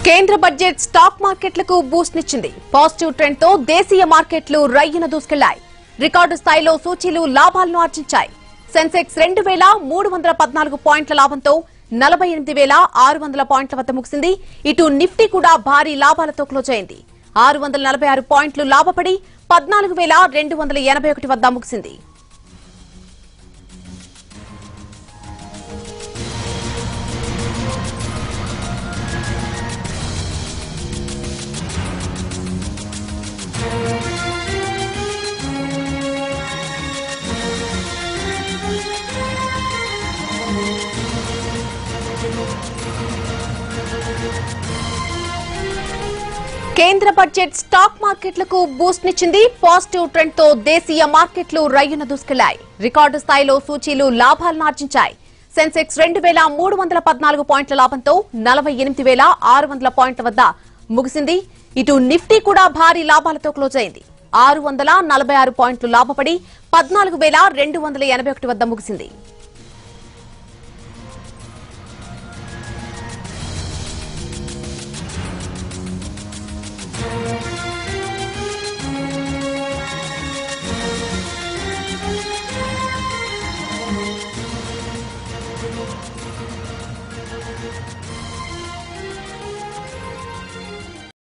కేంద్ర budget stock మార్కెట్లకు boost నిచ్చింది పాజిటివ్ ట్రెండ్ తో దేశీయ మార్కెట్లు రయ్యన దూసుకెళ్లాయి రికార్డు స్థాయిలో సూచీలు లాభాలను ఆర్జించాయి సెన్సెక్స్ రెండు వేల మూడు వందల పద్నాలుగు పాయింట్ల లాభంతో నలభై ఎనిమిది వేల ఆరు వందల పాయింట్ల వద్ద ముగిసింది ఇటు నిఫ్టీ కూడా భారీ లాభాలతో క్లోజ్ అయింది ఆరు వందల నలభై ఆరు పాయింట్లు లాభపడి పద్నాలుగు వేల రెండు వందల ఎనభై ఒకటి వద్ద ముగిసింది కేంద్ర బడ్జెట్ స్టాక్ మార్కెట్లకు బూస్ట్ నిచ్చింది పాజిటివ్ ట్రెండ్ తో దేశీయ మార్కెట్లు రయ్యున దూసుకెళ్లాయి రికార్డు స్థాయిలో సూచీలు లాభాలను ఆర్జించాయి సెన్సెక్స్ రెండు వేల మూడు వందల పద్నాలుగు పాయింట్ల లాభంతో నలభై ఎనిమిది వేల ఆరు వందల పాయింట్ల వద్ద ముగిసింది ఇటు నిఫ్టీ కూడా భారీ లాభాలతో క్లోజ్ అయింది ఆరు వందల నలభై ఆరు పాయింట్లు లాభపడి పద్నాలుగు వేల రెండు వందల ఎనభై ఒకటి వద్ద ముగిసింది